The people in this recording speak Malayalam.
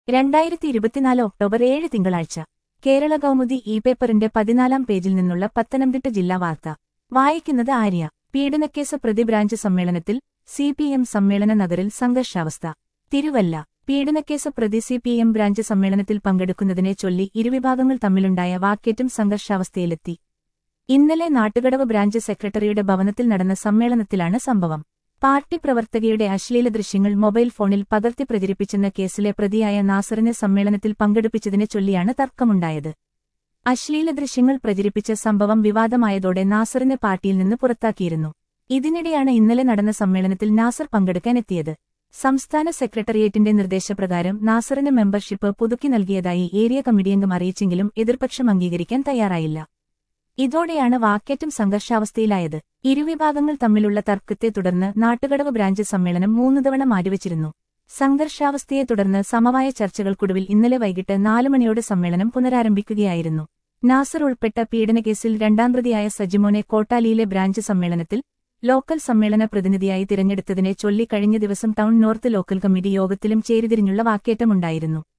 രണ്ടായിരത്തി ഇരുപത്തിനാല് ഒക്ടോബർ ഏഴ് തിങ്കളാഴ്ച കേരള കൗമുദി ഇ പേപ്പറിന്റെ പതിനാലാം പേജിൽ നിന്നുള്ള പത്തനംതിട്ട ജില്ലാ വാർത്ത വായിക്കുന്നത് ആര്യ പീഡനക്കേസ് പ്രതി ബ്രാഞ്ച് സമ്മേളനത്തിൽ സി പി എം സമ്മേളന നഗറിൽ സംഘർഷാവസ്ഥ തിരുവല്ല പീഡനക്കേസ് പ്രതി സി പി എം ബ്രാഞ്ച് സമ്മേളനത്തിൽ പങ്കെടുക്കുന്നതിനെ ചൊല്ലി ഇരുവിഭാഗങ്ങൾ തമ്മിലുണ്ടായ വാക്കേറ്റം സംഘർഷാവസ്ഥയിലെത്തി ഇന്നലെ നാട്ടുകടവ് ബ്രാഞ്ച് സെക്രട്ടറിയുടെ ഭവനത്തിൽ നടന്ന സമ്മേളനത്തിലാണ് സംഭവം പാർട്ടി പ്രവർത്തകയുടെ അശ്ലീല ദൃശ്യങ്ങൾ മൊബൈൽ ഫോണിൽ പകർത്തി പ്രചരിപ്പിച്ചെന്ന കേസിലെ പ്രതിയായ നാസറിനെ സമ്മേളനത്തിൽ പങ്കെടുപ്പിച്ചതിനെ ചൊല്ലിയാണ് തർക്കമുണ്ടായത് അശ്ലീല ദൃശ്യങ്ങൾ പ്രചരിപ്പിച്ച സംഭവം വിവാദമായതോടെ നാസറിനെ പാർട്ടിയിൽ നിന്ന് പുറത്താക്കിയിരുന്നു ഇതിനിടെയാണ് ഇന്നലെ നടന്ന സമ്മേളനത്തിൽ നാസർ പങ്കെടുക്കാനെത്തിയത് സംസ്ഥാന സെക്രട്ടേറിയറ്റിന്റെ നിർദ്ദേശപ്രകാരം നാസറിന് മെമ്പർഷിപ്പ് പുതുക്കി നൽകിയതായി ഏരിയ കമ്മിറ്റിയംഗം അറിയിച്ചെങ്കിലും എതിർപക്ഷം അംഗീകരിക്കാൻ തയ്യാറായില്ല ഇതോടെയാണ് വാക്കേറ്റം സംഘർഷാവസ്ഥയിലായത് ഇരുവിഭാഗങ്ങൾ തമ്മിലുള്ള തർക്കത്തെ തുടർന്ന് നാട്ടുകടവ് ബ്രാഞ്ച് സമ്മേളനം മൂന്ന് തവണ മാറ്റിവച്ചിരുന്നു സംഘർഷാവസ്ഥയെ തുടർന്ന് സമവായ ചർച്ചകൾക്കൊടുവിൽ ഇന്നലെ വൈകിട്ട് നാല് മണിയോടെ സമ്മേളനം പുനരാരംഭിക്കുകയായിരുന്നു നാസർ ഉൾപ്പെട്ട പീഡനക്കേസിൽ രണ്ടാം പ്രതിയായ സജിമോനെ കോട്ടാലിയിലെ ബ്രാഞ്ച് സമ്മേളനത്തിൽ ലോക്കൽ സമ്മേളന പ്രതിനിധിയായി തിരഞ്ഞെടുത്തതിനെ ചൊല്ലി കഴിഞ്ഞ ദിവസം ടൗൺ നോർത്ത് ലോക്കൽ കമ്മിറ്റി യോഗത്തിലും ചേരിതിരിഞ്ഞുള്ള വാക്കേറ്റമുണ്ടായിരുന്നു